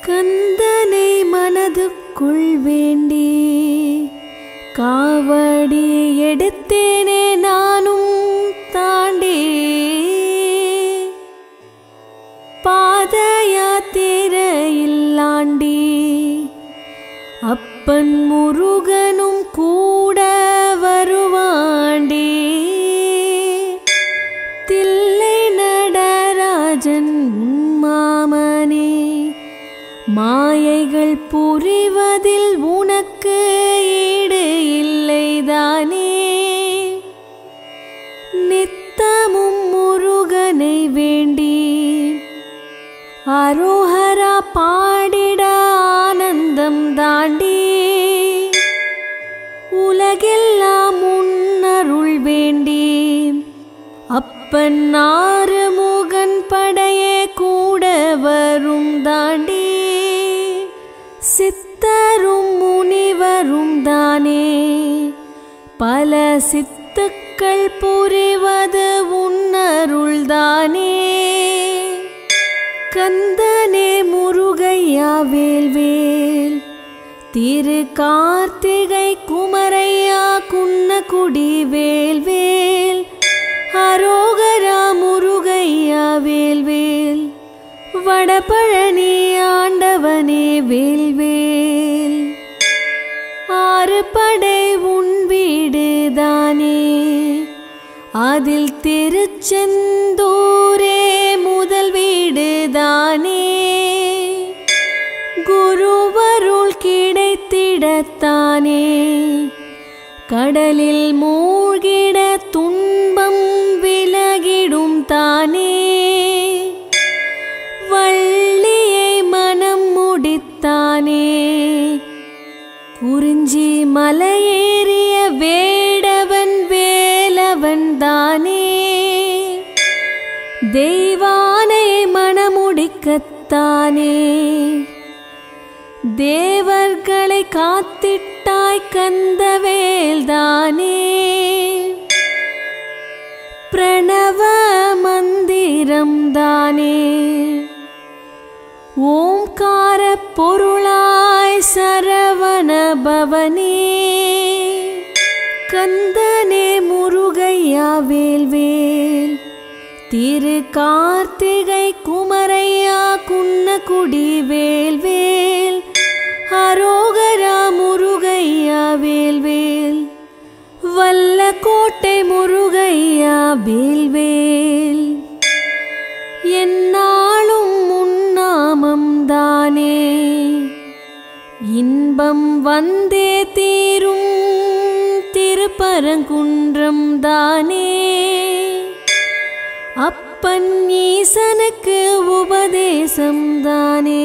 கந்தனை மனதுக்குள் வேண்டி காவடி எடுத்தேனே நானும் தாண்டி பாத யாத்திரையில்லாண்டி அப்பன் முருகனும் கூட வருவாண்டி தில்லை நடராஜன் உன்மாமனே மாயைகள் புரிவதில் உனக்கு ஈடு இல்லைதானே நித்தமும் முருகனை வேண்டி அரோஹரா பாடிட ஆனந்தம் தாண்டி உலகெல்லாம் முன்னருள் வேண்டி அப்பன் ஆறுமுகன் படையே கூட வரும் தாண்டி சித்தரும் முனிவரும் தானே பல சித்துக்கள் புரிவது உன்னருள் தானே கந்தனே முருகையா வேல்வேல் திரு கார்த்திகை குமரையா குன்னகுடி வேல்வேல் அரோகரா முருகையா வேல்வேல் வடபழனி ஆண்டவனே வேல்வேல் ஆறு படை உன் வீடுதானே அதில் திருச்செந்தூரே முதல் வீடுதானே குருவருள் கிடைத்திடத்தானே கடலில் மூழ்கிட துன்பம் விலகிடும் தானே வள்ளியை மனம் முடித்தானே குறிஞ்சி மலையேறிய வேடவன் வேலவன் தானே தெய்வானை மணமுடிக்கத்தானே தேவர்களை காத்திட்டாய் கந்தவேல் தானே பிரணவ மந்திரம் தானே ஓம்கார பொருளாய் சரவண பவனே கந்தனே முருகையா வேல்வேல் திரு கார்த்திகை குமரையா குன்னகுடி வேல்வேல் அரோகரா முருகையா வேல்வேல் வல்ல கோட்டை முருகையா வேல்வேல் என்னாலும் முன்னாமம் தானே இன்பம் வந்தே தீரும் திருப்பரங்குன்றம் தானே அப்பன் ஈசனுக்கு உபதேசம் தானே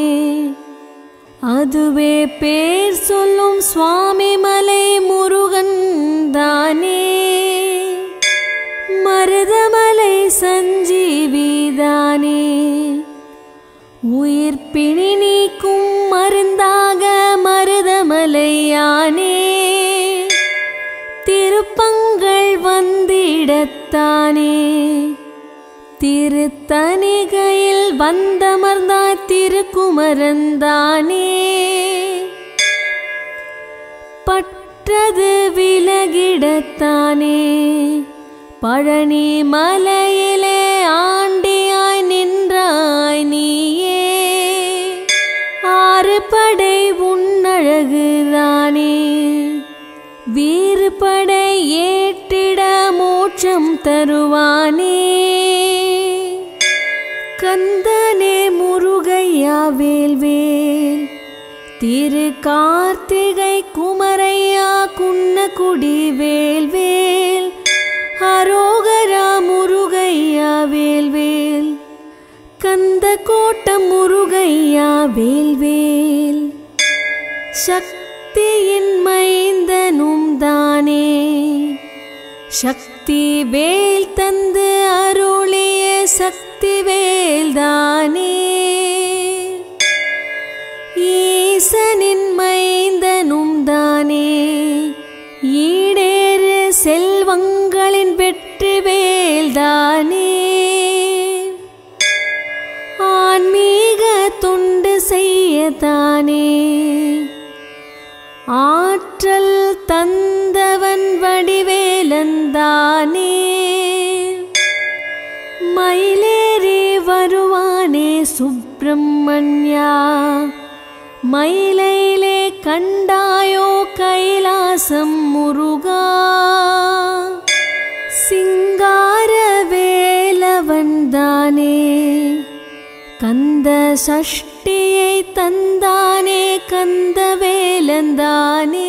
அதுவே பேர் சொல்லும் சுவாமி மலை முருகன் தானே மருதமலை சஞ்சீவிதானே உயிர் பிணி நீக்கும் மருந்தாக மருதமலையானே திருப்பங்கள் வந்திடத்தானே திருத்தணிகையில் வந்தமர்ந்தாய் திருக்குமரந்தானே பற்றது விலகிடத்தானே பழனி மலையிலே ஆண்டியாய் நின்றாய் நீயே ஆறு படை உன்னழகுதானே வீறு படை ஏற்றிட மோட்சம் தருவானே கந்தனே முருகையா வேல்வேல் திரு கார்த்திகை குமரையா குன்னகுடி வேல்வேல் அரோகரா முருகையா வேல்வேல் கந்த கோட்டம் முருகையா வேல்வேல் சக்தியின் மைந்தனும் தானே சக்தி வேல் தந்து அருளிய சக்தி வேல் தானே ஈசனின் மைந்தனும் தானே ஈடேறு செல்வங்களின் வெற்றி வேல் தானே ஆன்மீக தொண்டு செய்ய தானே ஆற்றல் தந்தவன் வடிவேலந்தானே மயிலேறி வருவானே சுப்பிரமணியா மயிலையிலே கண்டாயோ கைலாசம் முருகா சிங்கார வேலவன்தானே கந்த சஷ்டியை தந்தானே கந்த வேலந்தானே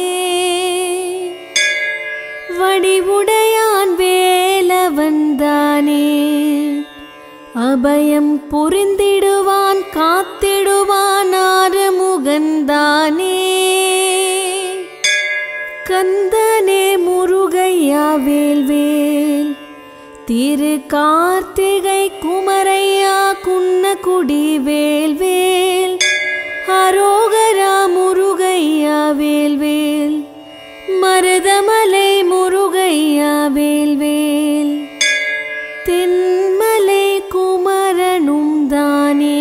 வடிவுடையான் வேலவன்தானே அபயம் புரிந்திடுவான் காத்திடுவான் ஆறுமுகந்தானே கந்தனே முருகையா வேல்வேல் திரு கார்த்திகை குமரையா குன்னகுடி வேல்வேல் அரோகரா முருகையா வேல்வேல் மருதமலை முருகையா வேல்வேல் தென்மலை குமரனும் தானே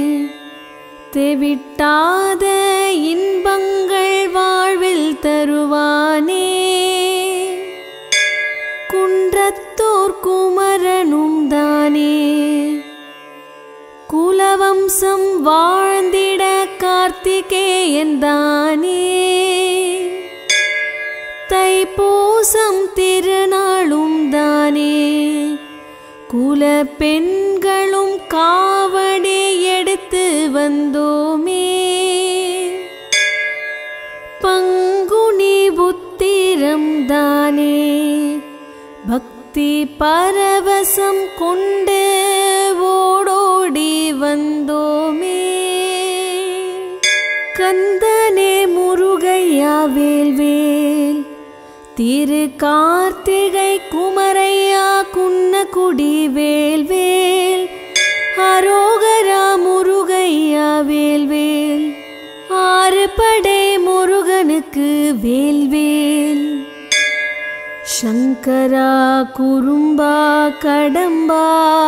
தெவிட்டாத இன்பங்கள் வாழ்வில் தருவானே குன்றத்தோர் குமரனும் தானே குலவம்சம் வாழ்ந்திட கார்த்திகேயன் தானே தைப்பூசம் திருநாளும் தானே குல பெண்களும் காவடி எடுத்து வந்தோமே பங்குனி புத்திரம் தானே பக்தி பரவசம் கொண்டு ஓடோடி வந்தோமே கந்தனே முருகையா வேல்வேல் திரு கார்த்திகை குமரையா குன்னகுடி வேல்வேல் அரோகரா முருகையா வேல்வேல் ஆறு படை முருகனுக்கு வேல்வேல் சங்கரா குறும்பா கடம்பா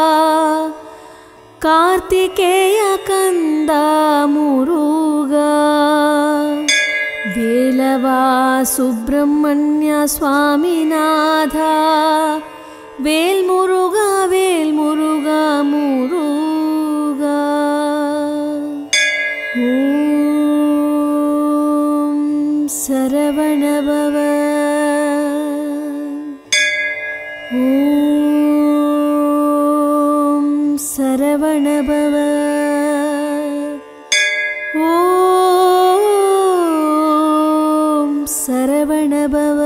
கார்த்திகேய கந்தா முருகா வேலவா சுப்பிரமணிய சுவாமிநாதா வேல் முருகா வேல் முருகா முருகா ஓம் சரவணபவ ஓம் சரவணபவ ஓம் சரவணபவ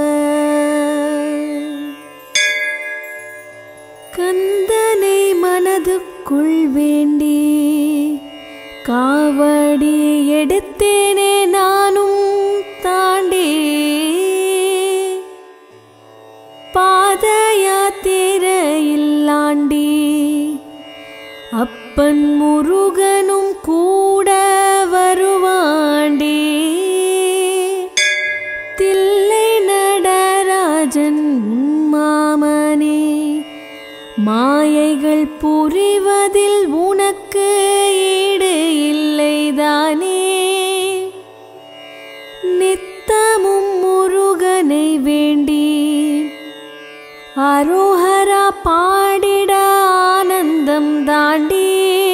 கந்தனை மனதுக்குள் வேண்டி காவடி எடுத்தேனே நானும் தாண்டி பாத யாத்திரையில்லாண்டி அப்பன் முருகனும் கூட வருவாண்டி தில்லை நடராஜன் உன்மாமனே மாயைகள் புரிவதில் உனக்கு ஈடு இல்லைதானே நித்தமும் முருகனை வேண்டி அரோஹரா பாடிட ஆனந்தம் தாண்டி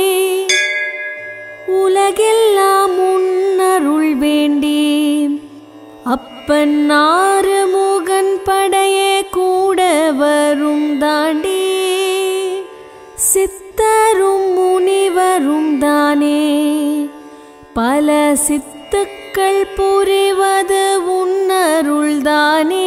உலகெல்லாம் உன்னருள் வேண்டி அப்பன் ஆறுமுகன் படையே கூட வரும் தாண்டி சித்தரும் முனிவரும் தானே பல சித்துக்கள் புரிவது உன்னருள்தானே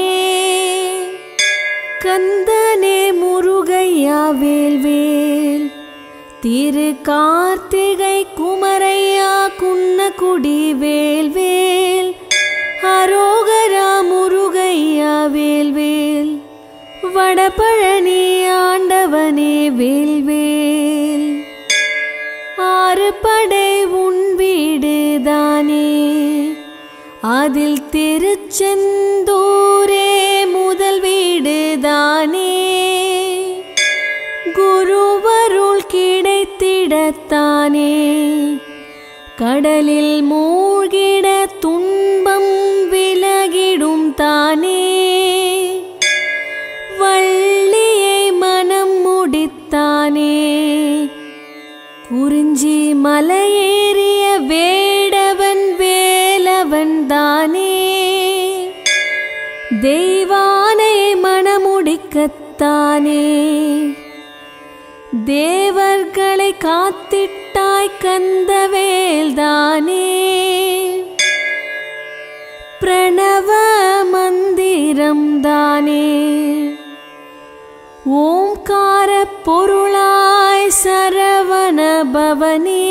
கந்தனே முருகையா வேல்வேல் திரு கார்த்திகை குமரையா குன்னகுடி வேல்வேல் அரோகரா முருகையா வேல்வேல் வடபழனி ஆண்டவனே வேல்வேல் ஆறு படை உன் வீடுதானே அதில் திருச்செந்தூரே முதல் வீடுதானே குருவருள் கிடைத்திடத்தானே கடலில் மூழ்கி தெய்வானை மணமுடிக்கத்தானே தேவர்களை காத்திட்டாய் கந்தவேல்தானே பிரணவ மந்திரம் தானே ஓம்கார பொருளாய் சரவண பவனே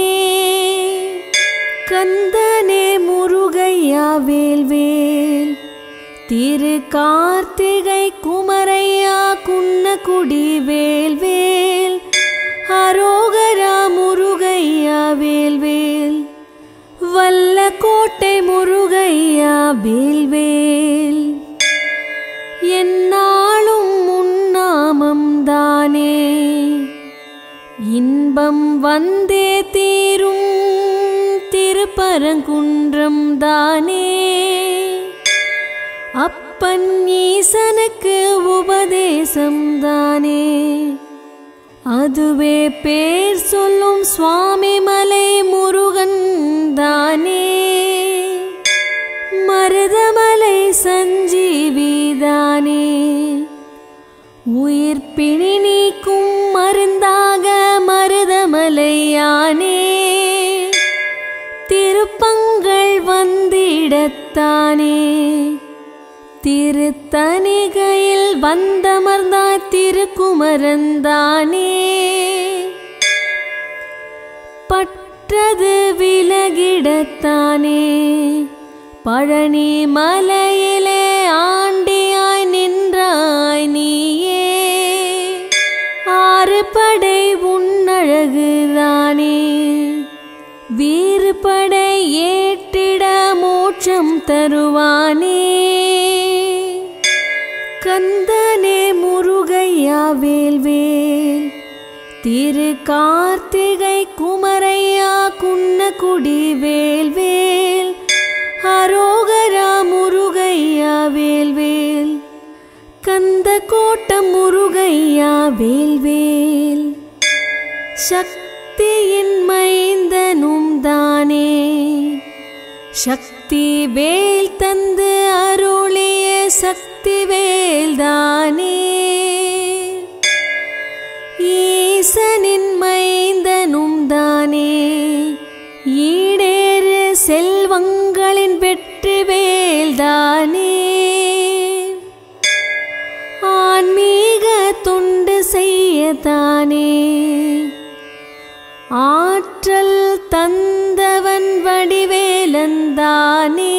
கந்தனே முருகையா வேல்வேல் திரு கார்த்திகை குமரையா குன்னகுடி வேல்வேல் அரோகரா முருகையா வேல்வேல் வல்ல கோட்டை முருகையா வேல்வேல் என்னாலும் உன்னாமம் தானே இன்பம் வந்தே தீரும் திருப்பரங்குன்றம் தானே அப்பன் ஈசனுக்கு உபதேசம் தானே அதுவே பேர் சொல்லும் சுவாமி மலை முருகன் தானே மருதமலை சஞ்சீவி தானே உயிர் பிணி நீக்கும் மருந்தாக மருதமலையானே திருப்பங்கள் வந்திடத்தானே திருத்தணிகையில் வந்தமர்ந்தாய் திருக்குமரந்தானே பற்றது விலகிடத்தானே பழனி மலையிலே ஆண்டியாய் நின்றாய் நீயே ஆறு படை உன்னழகுதானே வீறு படை ஏற்றிட மோட்சம் தருவானே கந்தனே முருகையா வேல்வேல் திரு கார்த்திகை குமரையா குன்னகுடி வேல்வேல் அரோகரா முருகையா வேல்வேல் கந்த கோட்டம் முருகையா வேல்வேல் சக்தியின் மைந்தனும் தானே சக்தி வேல் தந்து அருளிய சக்தி வேல் தானே ஈசனின் மைந்தனும் தானே ஈடேறு செல்வங்களின் வெற்றி வேல் தானே ஆன்மீக தொண்டு செய்யத்தானே ஆற்றல் தந்தவன் வடிவேலந்தானே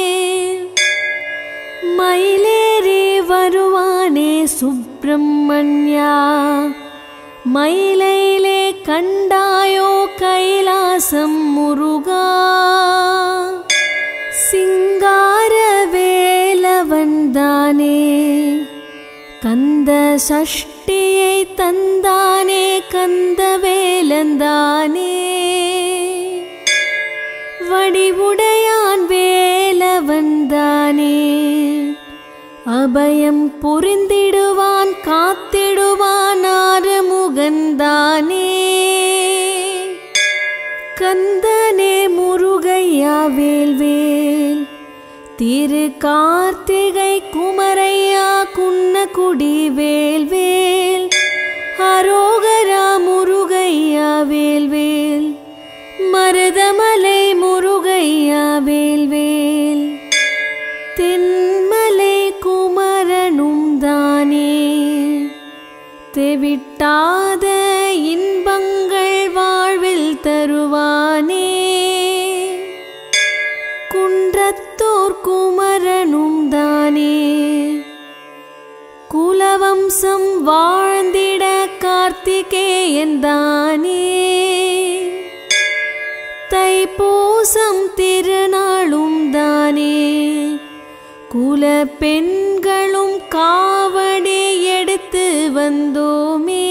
மயிலேறி வருவானே சுப்பிரமணியா மயிலையிலே கண்டாயோ கைலாசம் முருகா சிங்கார வேலவன் தானே கந்த சஷ்டியை தந்தானே கந்த வேலந்தானே வடிவுடையான் வேலவன் தானே அபயம் புரிந்திடுவான் காத்திடுவான் ஆறுமுகன் தானே கந்தனே முருகையா வேல்வேல் திரு கார்த்திகை குமரையா குன்னகுடி வேல்வேல் அரோகரா முருகையா வேல்வேல் மருதமலை முருகையா வேல்வேல் தென்மலை குமரனும் தானே தெவிட்டாத இன்பங்கள் வாழ்வில் தருவானே குன்றத்தோர் குமரனும் தானே குலவம்சம் வாழ்ந்திட கார்த்திகேயன் தானே தைப்பூசம் திருநாளும் தானே குல பெண்களும் காவடி எடுத்து வந்தோமே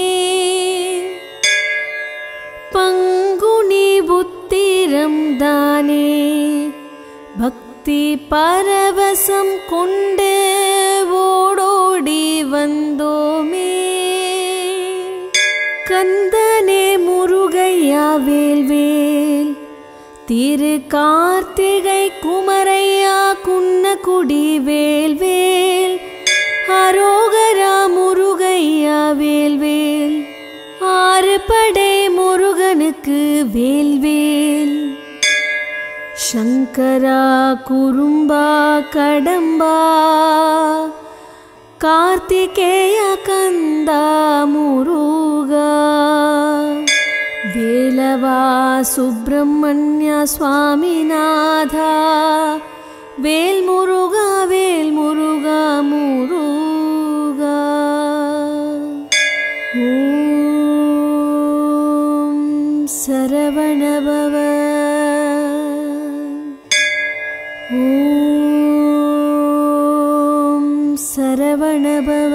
பங்குனி புத்திரம் தானே பக்தி பரவசம் கொண்டு ஓடோடி வந்தோமே கந்தனே முருகையா வேல்வேல் திரு கார்த்திகை குமரையா குன்னகுடி வேல்வேல் அரோகரா முருகையா வேல்வேல் ஆறு படை முருகனுக்கு வேல்வேல் சங்கரா குறும்பா கடம்பா கார்த்திகேய கந்தா முருகா வேலவா சுப்பிரமணிய சுவாமிநாதா வேல் முருகா வேல் முருகா முருகா ஓம் சரவணபவ ஓம் சரவணபவ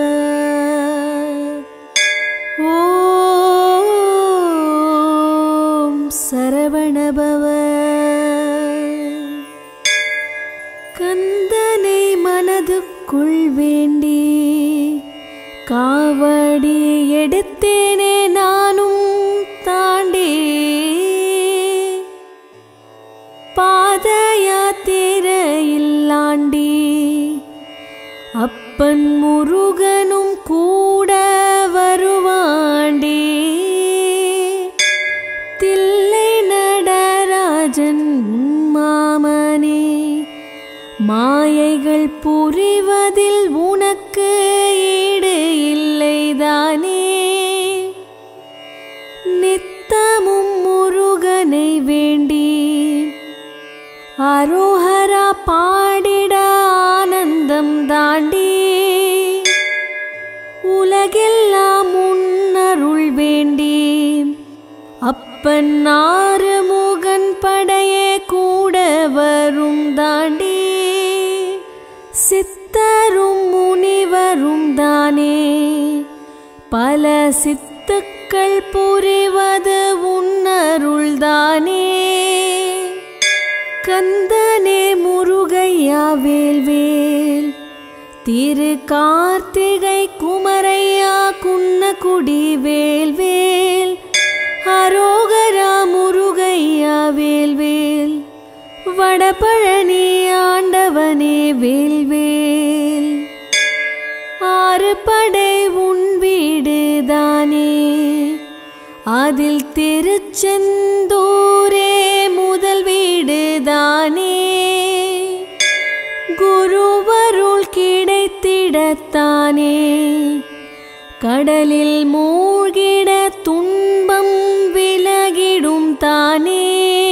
ஓம் சரவணபவ கந்தனை மனதுக்குள் வேண்டி காவடி எடுத்தேனே நானும் தாண்டி பாத யாத்திரையில்லாண்டி அப்பன் முருகனும் கூட வருவாண்டி தில்லை நடராஜன் உன்மாமனே மாயைகள் புரிவதில் உனக்கு ஈடு இல்லைதானே நித்தமும் முருகனை வேண்டி அரோஹரா பாடிட ஆனந்தம் தாண்டி உலகெல்லாம் உன்னருள் வேண்டி அப்பன் ஆறுமுகன் படையே கூட வரும் தாண்டி சித்தரும் முனிவரும் தானே பல சித்துக்கள் புரிவது உன்னருள்தானே கந்தனே முருகையா வேல்வேல் திரு கார்த்திகை குமரையா குன்னகுடி வேல்வேல் அரோகரா முருகையா வேல்வேல் வடபழனி ஆண்டவனே வேல்வேல் ஆறு படை உன் வீடுதானே அதில் திருச்செந்தூரே முதல் வீடுதானே குருவருள் கிடைத்திடத்தானே கடலில் மூழ்கிட துன்பம் விலகிடும் தானே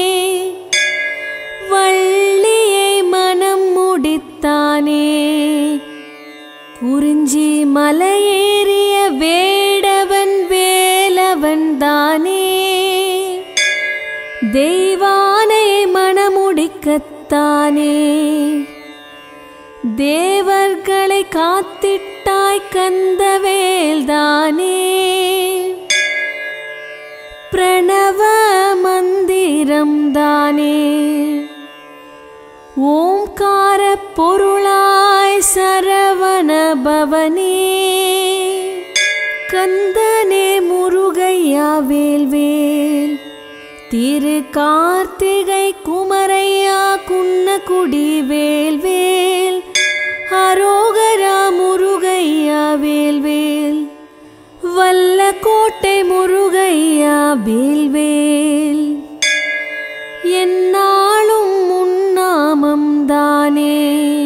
வள்ளியை மனம் முடித்தானே குறிஞ்சி மலையேறிய வேடவன் வேலவன் தானே தெய்வானை மணமுடிக்கத்தானே தேவர்களை காத்திட்டாய் கந்தவேல்தானே பிரணவ மந்திரம் தானே ஓம்கார பொருளாய் சரவண பவனே கந்தனே முருகையா வேல்வேல் திரு கார்த்திகை குமரையா குன்னகுடி வேல்வேல் அரோகரா முருகையா வேல்வேல் வல்ல கோட்டை முருகையா வேல்வேல் என்னாலும் உன்னாமம் தானே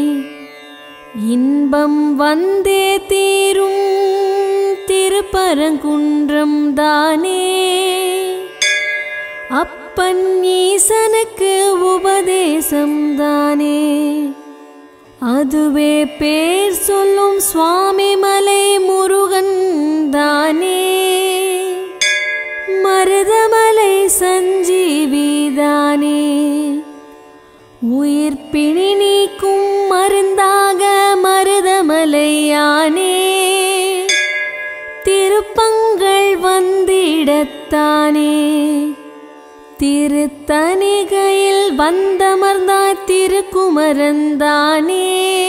இன்பம் வந்தே தீரும் திருப்பரங்குன்றம் தானே அப்பன் ஈசனுக்கு உபதேசம் தானே அதுவே பேர் சொல்லும் சுவாமி மலை முருகன் தானே மருதமலை சஞ்சீவிதானே உயிர் பிணி நீக்கும் மருந்தாக மருதமலையானே திருப்பங்கள் வந்திடத்தானே திருத்தணிகையில் வந்தமர்ந்தாய் திருக்குமரந்தானே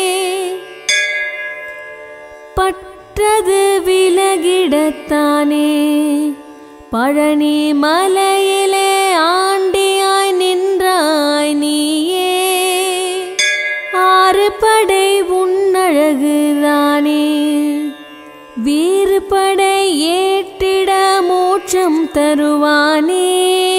பற்றது விலகிடத்தானே பழனி மலையிலே ஆண்டியாய் நின்றாய் நீயே ஆறு படை உன்னழகுதானே வீறுபடை ஏற்றிட மோட்சம் தருவானே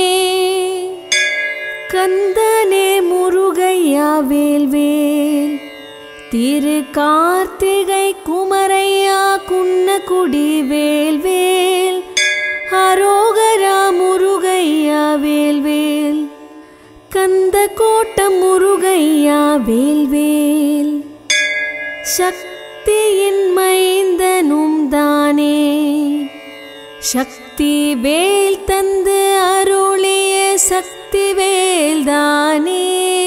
கந்தனே முருகையா வேல்வேல் திரு கார்த்திகை குமரையா குன்னகுடி வேல்வேல் அரோகரா முருகையா வேல்வேல் கந்த கோட்டம் முருகையா வேல்வேல் சக்தியின் மைந்தனும் தானே சக்தி வேல் தந்து அருளிய சக்தி வேல் தானே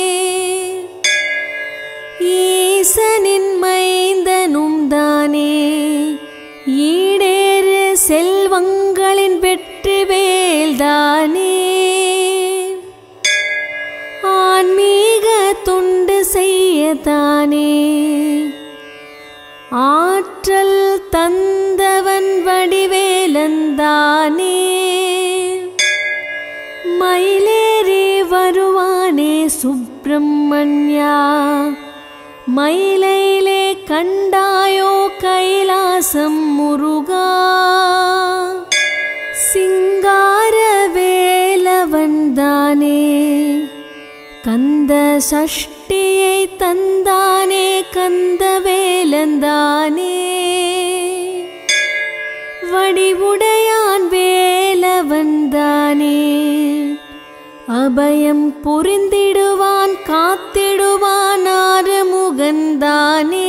ஈசனின் மைந்தனும் தானே ஈடேறு செல்வங்களின் வெற்றி வேல் தானே ஆன்மீக தொண்டு செய்யத்தானே ஆற்றல் தந்தவன் வடிவேலந்தானே மயிலேறி வருவானே சுப்பிரமணியா மயிலையிலே கண்டாயோ கைலாசம் முருகா சிங்கார வேலவன் தானே கந்த சஷ்டியை தந்தானே கந்த வேலந்தானே வடிவுடையான் வேலவன் தானே அபயம் புரிந்திடுவான் காத்திடுவான் ஆறுமுகந்தானே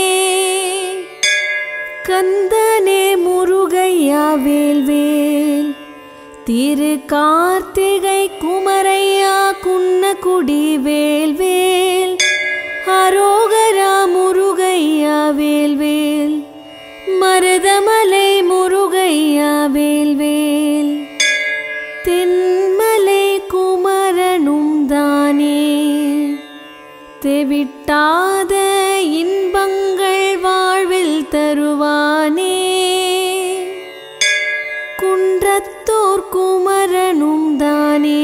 கந்தனே முருகையா வேல்வேல் திரு கார்த்திகை குமரையா குன்னகுடி வேல்வேல் அரோகரா முருகையா வேல்வேல் மருதமலை முருகையா வேல்வேல் தென்மலை குமரனும் தானே தெவிட்டாத இன்பங்கள் வாழ்வில் தருவானே குன்றத்தோர் குமரனும் தானே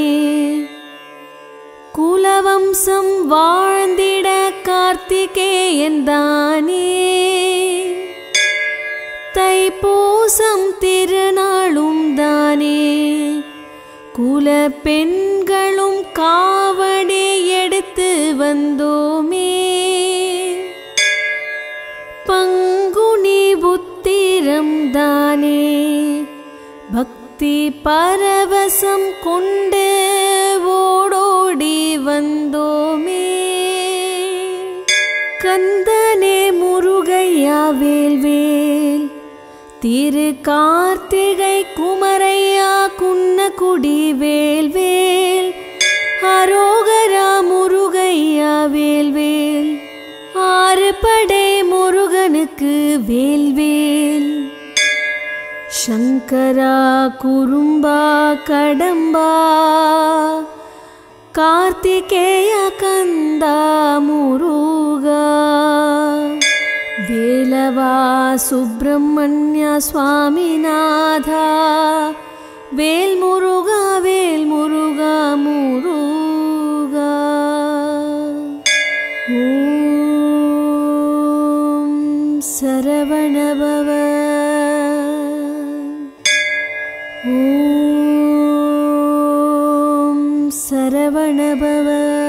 குலவம்சம் வாழ்ந்திட கார்த்திகேயன் தானே தைப்பூசம் திருநாளும் தானே குல பெண்களும் காவடி எடுத்து வந்தோமே பங்குனி புத்திரம் தானே பக்தி பரவசம் கொண்டு ஓடோடி வந்தோமே கந்தனே முருகையா வேல்வேல் திரு கார்த்திகை குமரையா குன்னகுடி வேல்வேல் அரோகரா முருகையா வேல்வேல் ஆறு படை முருகனுக்கு வேல்வேல் சங்கரா குறும்பா கடம்பா கார்த்திகேய கந்தா முருகா வேலவா சுப்பிரமணிய சுவாமிநாதா வேல் முருகா வேல் முருகா முருகா ஓம் சரவணபவ ஓம் சரவணபவ